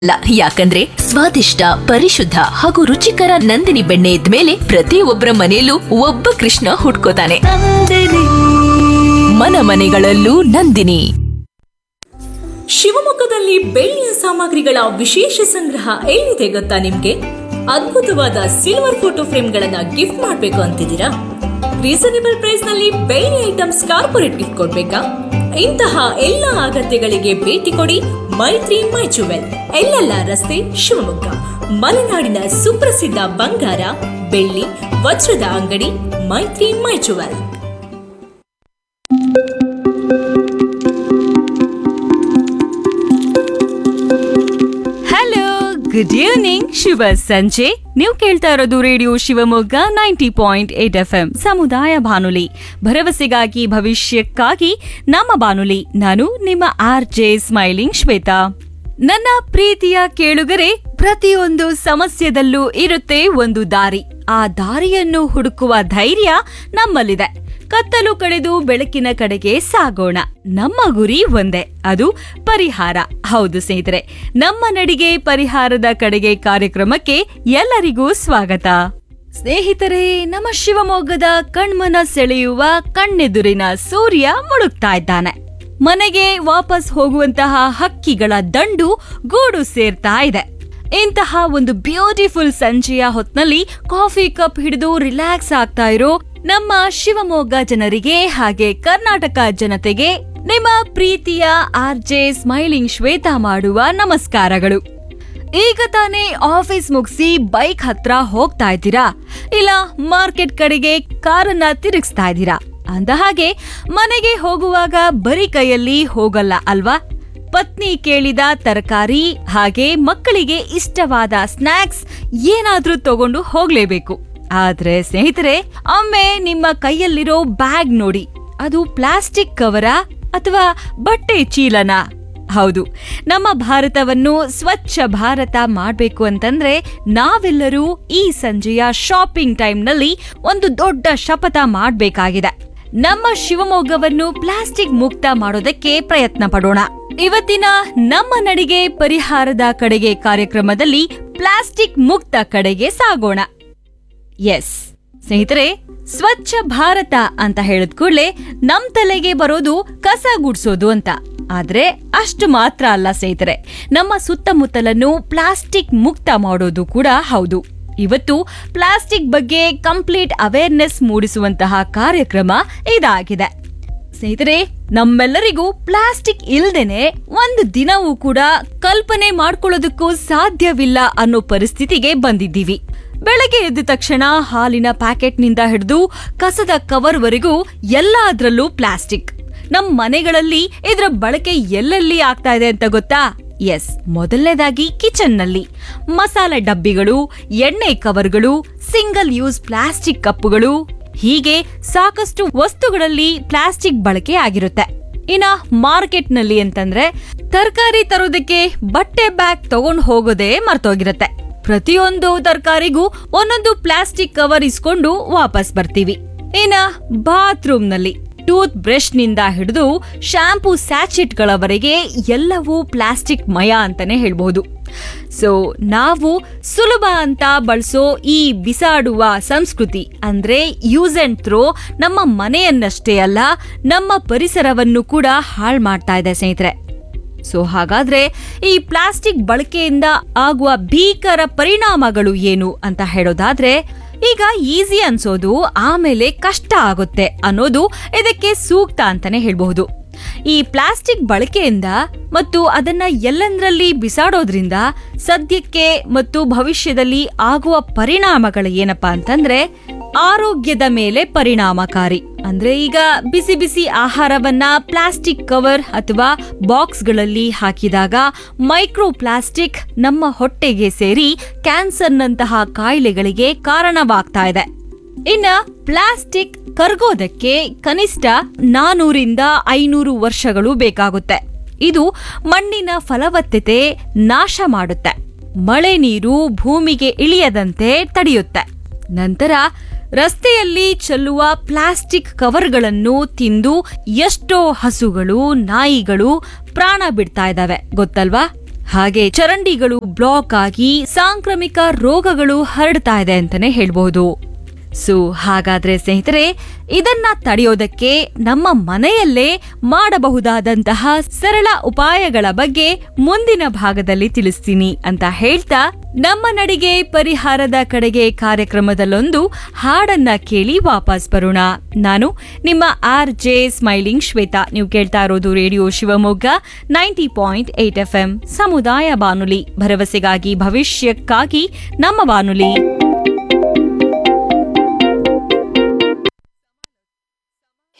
ಅಲ್ಲ ಯಾಕಂದ್ರೆ ಸ್ವಾದಿಷ್ಟ ಪರಿಶುದ್ಧ ಹಾಗೂ ರುಚಿಕರ ನಂದಿನಿ ಬೆಣ್ಣೆ ಇದ್ಮೇಲೆ ಪ್ರತಿಯೊಬ್ಬರ ಮನೆಯಲ್ಲೂ ಒಬ್ಬ ಕೃಷ್ಣ ಹುಟ್ಕೋತಾನೆ ಮನ ಮನೆಗಳಲ್ಲೂ ನಂದಿನಿ ಶಿವಮೊಗ್ಗದಲ್ಲಿ ಬೆಳ್ಳಿಯ ಸಾಮಗ್ರಿಗಳ ವಿಶೇಷ ಸಂಗ್ರಹ ಎಲ್ಲಿದೆ ಗೊತ್ತಾ ನಿಮ್ಗೆ ಅದ್ಭುತವಾದ ಸಿಲ್ವರ್ ಫೋಟೋ ಫ್ರೇಮ್ಗಳನ್ನ ಗಿಫ್ಟ್ ಮಾಡ್ಬೇಕು ಅಂತಿದ್ದೀರಾ ರೀಸನೇಬಲ್ ಪ್ರೈಸ್ ನಲ್ಲಿ ಬೆಳ್ಳಿ ಐಟಮ್ಸ್ ಕಾರ್ಪೊರೇಟ್ ಗಿಫ್ಟ್ ಕೊಡ್ಬೇಕಾ ಇಂತಹ ಎಲ್ಲ ಅಗತ್ಯಗಳಿಗೆ ಭೇಟಿ ಕೊಡಿ ಮೈತ್ರಿ ಮೈ ಜುವೆಲ್ ಎಲ್ಲೆಲ್ಲ ರಸ್ತೆ ಶಿವಮೊಗ್ಗ ಮಲೆನಾಡಿನ ಸುಪ್ರಸಿದ್ಧ ಬಂಗಾರ ಬೆಳ್ಳಿ ವಜ್ರದ ಅಂಗಡಿ Maithri my jewel hello good evening ಶುಭ ಸಂಜೆ ನೀವು ಕೇಳ್ತಾ ಇರೋದು radio Shivamogga ninety point eight F M ಸಮುದಾಯ ಬಾನುಲಿ ಭರವಸೆಗಾಗಿ ಭವಿಷ್ಯಕ್ಕಾಗಿ ನಮ್ಮ ಬಾನುಲಿ ನಾನು ನಿಮ್ಮ ಆರ್ ಜೆ ಸ್ಮೈಲಿಂಗ್ ಶ್ವೇತಾ ನನ್ನ ಪ್ರೀತಿಯ ಕೇಳುಗರೆ ಪ್ರತಿಯೊಂದು ಸಮಸ್ಯೆದಲ್ಲೂ ಇರುತ್ತೆ ಒಂದು ದಾರಿ ಆ ದಾರಿಯನ್ನು ಹುಡುಕುವ ಧೈರ್ಯ ನಮ್ಮಲ್ಲಿದೆ ಕತ್ತಲು ಕಳೆದು ಬೆಳಕಿನ ಕಡೆಗೆ ಸಾಗೋಣ ನಮ್ಮ ಗುರಿ ಒಂದೇ ಅದು ಪರಿಹಾರ ಹೌದು ಸ್ನೇಹಿತರೆ ನಮ್ಮ ನಡಿಗೆ ಪರಿಹಾರದ ಕಡೆಗೆ ಕಾರ್ಯಕ್ರಮಕ್ಕೆ ಎಲ್ಲರಿಗೂ ಸ್ವಾಗತ ಸ್ನೇಹಿತರೆ ನಮ್ಮ ಶಿವಮೊಗ್ಗದ ಕಣ್ಮನ ಸೆಳೆಯುವ ಕಣ್ಣೆದುರಿನ ಸೂರ್ಯ ಮುಳುಗ್ತಾ ಇದ್ದಾನೆ ಮನೆಗೆ ವಾಪಸ್ ಹೋಗುವಂತಹ ಹಕ್ಕಿಗಳ ದಂಡು ಗೂಡು ಸೇರ್ತಾ ಇದೆ ಇಂತಹ ಒಂದು ಬ್ಯೂಟಿಫುಲ್ ಸಂಜೆಯ ಹೊತ್ನಲ್ಲಿ ಕಾಫಿ ಕಪ್ ಹಿಡಿದು ರಿಲ್ಯಾಕ್ಸ್ ಆಗ್ತಾ ಇರೋ ನಮ್ಮ ಶಿವಮೊಗ್ಗ ಜನರಿಗೆ ಹಾಗೆ ಕರ್ನಾಟಕ ಜನತೆಗೆ ನಿಮ್ಮ ಪ್ರೀತಿಯ ಆರ್ ಜೆ ಸ್ಮೈಲಿಂಗ್ ಶ್ವೇತಾ ಮಾಡುವ ನಮಸ್ಕಾರಗಳು ಈಗ ತಾನೇ ಆಫೀಸ್ ಮುಗಿಸಿ ಬೈಕ್ ಹತ್ರ ಹೋಗ್ತಾ ಇದ್ದೀರಾ ಇಲ್ಲ ಮಾರ್ಕೆಟ್ ಕಡೆಗೆ ಕಾರನ್ನ ತಿರುಗಿಸ್ತಾ ಇದ್ದೀರಾ ಅಂದ ಹಾಗೆ ಮನೆಗೆ ಹೋಗುವಾಗ ಬರೀ ಕೈಯಲ್ಲಿ ಹೋಗಲ್ಲ ಅಲ್ವಾ ಪತ್ನಿ ಕೇಳಿದ ತರಕಾರಿ ಹಾಗೆ ಮಕ್ಕಳಿಗೆ ಇಷ್ಟವಾದ ಸ್ನಾಕ್ಸ್ ಏನಾದ್ರೂ ತಗೊಂಡು ಹೋಗ್ಲೇಬೇಕು ಆದ್ರೆ ಸ್ನೇಹಿತರೆ ಒಮ್ಮೆ ನಿಮ್ಮ ಕೈಯಲ್ಲಿರೋ ಬ್ಯಾಗ್ ನೋಡಿ ಅದು ಪ್ಲಾಸ್ಟಿಕ್ ಕವರಾ ಅಥವಾ ಬಟ್ಟೆ ಚೀಲನಾ ಹೌದು ನಮ್ಮ ಭಾರತವನ್ನು ಸ್ವಚ್ಛ ಭಾರತ ಮಾಡಬೇಕು ಅಂತಂದ್ರೆ ನಾವೆಲ್ಲರೂ ಈ ಸಂಜೆಯ ಶಾಪಿಂಗ್ ಟೈಮ್ನಲ್ಲಿ ಒಂದು ದೊಡ್ಡ ಶಪಥ ಮಾಡಬೇಕಾಗಿದೆ ನಮ್ಮ ಶಿವಮೊಗ್ಗವನ್ನು ಪ್ಲಾಸ್ಟಿಕ್ ಮುಕ್ತ ಮಾಡೋದಕ್ಕೆ ಪ್ರಯತ್ನ ಪಡೋಣ ಇವತ್ತಿನ ನಮ್ಮ ನಡಿಗೆ ಪರಿಹಾರದ ಕಡೆಗೆ ಕಾರ್ಯಕ್ರಮದಲ್ಲಿ ಪ್ಲಾಸ್ಟಿಕ್ ಮುಕ್ತ ಕಡೆಗೆ ಸಾಗೋಣ ಎಸ್ ಸ್ನೇಹಿತರೆ ಸ್ವಚ್ಛ ಭಾರತ ಅಂತ ಹೇಳಿದ ಕೂಡಲೇ ನಮ್ ತಲೆಗೆ ಬರೋದು ಕಸ ಗುಡ್ಸೋದು ಅಂತ ಆದ್ರೆ ಅಷ್ಟು ಮಾತ್ರ ಅಲ್ಲ ಸ್ನೇಹಿತರೆ ನಮ್ಮ ಸುತ್ತಮುತ್ತಲನ್ನು ಪ್ಲಾಸ್ಟಿಕ್ ಮುಕ್ತ ಮಾಡೋದು ಕೂಡ ಹೌದು ಇವತ್ತು ಪ್ಲಾಸ್ಟಿಕ್ ಬಗ್ಗೆ ಕಂಪ್ಲೀಟ್ ಅವೇರ್ನೆಸ್ ಮೂಡಿಸುವಂತಹ ಕಾರ್ಯಕ್ರಮ ಇದಾಗಿದೆ ಸ್ನೇಹಿತರೆ ನಮ್ಮೆಲ್ಲರಿಗೂ ಪ್ಲಾಸ್ಟಿಕ್ ಇಲ್ದೇನೆ ಒಂದು ದಿನವೂ ಕೂಡ ಕಲ್ಪನೆ ಮಾಡ್ಕೊಳ್ಳೋದಕ್ಕೂ ಸಾಧ್ಯವಿಲ್ಲ ಅನ್ನೋ ಪರಿಸ್ಥಿತಿಗೆ ಬಂದಿದ್ದೀವಿ ಬೆಳಗ್ಗೆ ಎದ್ದ ತಕ್ಷಣ ಹಾಲಿನ ಪ್ಯಾಕೆಟ್ನಿಂದ ಹಿಡಿದು ಕಸದ ಕವರ್ವರೆಗೂ ಎಲ್ಲಾದ್ರಲ್ಲೂ ಪ್ಲಾಸ್ಟಿಕ್ ನಮ್ ಮನೆಗಳಲ್ಲಿ ಇದರ ಬಳಕೆ ಎಲ್ಲೆಲ್ಲಿ ಆಗ್ತಾ ಇದೆ ಅಂತ ಗೊತ್ತಾ ಎಸ್ ಮೊದಲನೇದಾಗಿ ಕಿಚನ್ ನಲ್ಲಿ ಮಸಾಲೆ ಡಬ್ಬಿಗಳು ಎಣ್ಣೆ ಕವರ್ಗಳು ಸಿಂಗಲ್ ಯೂಸ್ ಪ್ಲಾಸ್ಟಿಕ್ ಕಪ್ಪುಗಳು ಹೀಗೆ ಸಾಕಷ್ಟು ವಸ್ತುಗಳಲ್ಲಿ ಪ್ಲಾಸ್ಟಿಕ್ ಬಳಕೆ ಆಗಿರುತ್ತೆ ಇನ್ನ ಮಾರ್ಕೆಟ್ ನಲ್ಲಿ ಅಂತಂದ್ರೆ ತರಕಾರಿ ತರೋದಕ್ಕೆ ಬಟ್ಟೆ ಬ್ಯಾಗ್ ತಗೊಂಡ್ ಹೋಗೋದೇ ಮರ್ತೋಗಿರತ್ತೆ ಪ್ರತಿಯೊಂದು ತರಕಾರಿಗೂ ಒಂದೊಂದು ಪ್ಲಾಸ್ಟಿಕ್ ಕವರ್ ಇಸ್ಕೊಂಡು ವಾಪಸ್ ಬರ್ತೀವಿ ಇನ್ನ ಬಾತ್ರೂಮ್ ನಲ್ಲಿ ಟೂತ್ ಬ್ರಷ್ ನಿಂದ ಹಿಡಿದು ಶಾಂಪೂ ಸ್ಯಾಚೆಟ್ಗಳವರೆಗೆ ಎಲ್ಲವೂ ಪ್ಲಾಸ್ಟಿಕ್ ಮಯ ಅಂತಾನೆ ಹೇಳ್ಬಹುದು ಸೊ ನಾವು ಸುಲಭ ಅಂತ ಬಳಸೋ ಈ ಬಿಸಾಡುವ ಸಂಸ್ಕೃತಿ ಅಂದ್ರೆ ಯೂಸ್ ಅಂಡ್ ಥ್ರೋ ನಮ್ಮ ಮನೆಯನ್ನಷ್ಟೇ ಅಲ್ಲ ನಮ್ಮ ಪರಿಸರವನ್ನು ಕೂಡ ಹಾಳು ಮಾಡ್ತಾ ಇದೆ ಸ್ನೇಹಿತರೆ ಸೊ ಹಾಗಾದ್ರೆ ಈ ಪ್ಲಾಸ್ಟಿಕ್ ಬಳಕೆಯಿಂದ ಆಗುವ ಭೀಕರ ಪರಿಣಾಮಗಳು ಏನು ಅಂತ ಹೇಳೋದಾದ್ರೆ ಈಗ ಈಸಿ ಅನ್ಸೋದು ಆಮೇಲೆ ಕಷ್ಟ ಆಗುತ್ತೆ ಅನ್ನೋದು ಇದಕ್ಕೆ ಸೂಕ್ತ ಅಂತಾನೆ ಹೇಳ್ಬಹುದು ಈ ಪ್ಲಾಸ್ಟಿಕ್ ಬಳಕೆಯಿಂದ ಮತ್ತು ಅದನ್ನ ಎಲ್ಲಂದ್ರಲ್ಲಿ ಬಿಸಾಡೋದ್ರಿಂದ ಸದ್ಯಕ್ಕೆ ಮತ್ತು ಭವಿಷ್ಯದಲ್ಲಿ ಆಗುವ ಪರಿಣಾಮಗಳು ಏನಪ್ಪಾ ಅಂತಂದ್ರೆ ಆರೋಗ್ಯದ ಮೇಲೆ ಪರಿಣಾಮಕಾರಿ ಅಂದ್ರೆ ಈಗ ಬಿಸಿ ಬಿಸಿ ಆಹಾರವನ್ನ ಪ್ಲಾಸ್ಟಿಕ್ ಕವರ್ ಅಥವಾ ಬಾಕ್ಸ್ಗಳಲ್ಲಿ ಹಾಕಿದಾಗ ಮೈಕ್ರೋ ಪ್ಲಾಸ್ಟಿಕ್ ನಮ್ಮ ಹೊಟ್ಟೆಗೆ ಸೇರಿ ಕ್ಯಾನ್ಸರ್ನಂತಹ ಕಾಯಿಲೆಗಳಿಗೆ ಕಾರಣವಾಗ್ತಾ ಇದೆ ಇನ್ನ ಪ್ಲಾಸ್ಟಿಕ್ ಕರ್ಗೋದಕ್ಕೆ ಕನಿಷ್ಠ ನಾನೂರಿಂದ ಐನೂರು ವರ್ಷಗಳು ಬೇಕಾಗುತ್ತೆ ಇದು ಮಣ್ಣಿನ ಫಲವತ್ತತೆ ನಾಶ ಮಾಡುತ್ತೆ ಮಳೆ ನೀರು ಭೂಮಿಗೆ ಇಳಿಯದಂತೆ ತಡೆಯುತ್ತೆ ನಂತರ ರಸ್ತೆಯಲ್ಲಿ ಚೆಲ್ಲುವ ಪ್ಲಾಸ್ಟಿಕ್ ಕವರ್ಗಳನ್ನು ತಿಂದು ಎಷ್ಟೋ ಹಸುಗಳು ನಾಯಿಗಳು ಪ್ರಾಣ ಬಿಡ್ತಾ ಇದ್ದಾವೆ ಗೊತ್ತಲ್ವಾ ಹಾಗೆ ಚರಂಡಿಗಳು ಬ್ಲಾಕ್ ಆಗಿ ಸಾಂಕ್ರಾಮಿಕ ರೋಗಗಳು ಹರಡ್ತಾ ಇದೆ ಅಂತಾನೆ ಹೇಳ್ಬಹುದು ಸೊ ಹಾಗಾದ್ರೆ ಸ್ನೇಹಿತರೆ ಇದನ್ನ ತಡೆಯೋದಕ್ಕೆ ನಮ್ಮ ಮನೆಯಲ್ಲೇ ಮಾಡಬಹುದಾದಂತಹ ಸರಳ ಉಪಾಯಗಳ ಬಗ್ಗೆ ಮುಂದಿನ ಭಾಗದಲ್ಲಿ ತಿಳಿಸ್ತೀನಿ ಅಂತ ಹೇಳ್ತಾ ನಮ್ಮ ನಡಿಗೆ ಪರಿಹಾರದ ಕಡೆಗೆ ಕಾರ್ಯಕ್ರಮದಲ್ಲೊಂದು ಹಾಡನ್ನ ಕೇಳಿ ವಾಪಸ್ ಬರೋಣ ನಾನು ನಿಮ್ಮ ಆರ್ ಜೆ ಸ್ಮೈಲಿಂಗ್ ಶ್ವೇತಾ ನೀವು ಕೇಳ್ತಾ ಇರೋದು radio Shivamogga ninety point eight F M ಸಮುದಾಯ ಬಾನುಲಿ ಭರವಸೆಗಾಗಿ ಭವಿಷ್ಯಕ್ಕಾಗಿ ನಮ್ಮ ಬಾನುಲಿ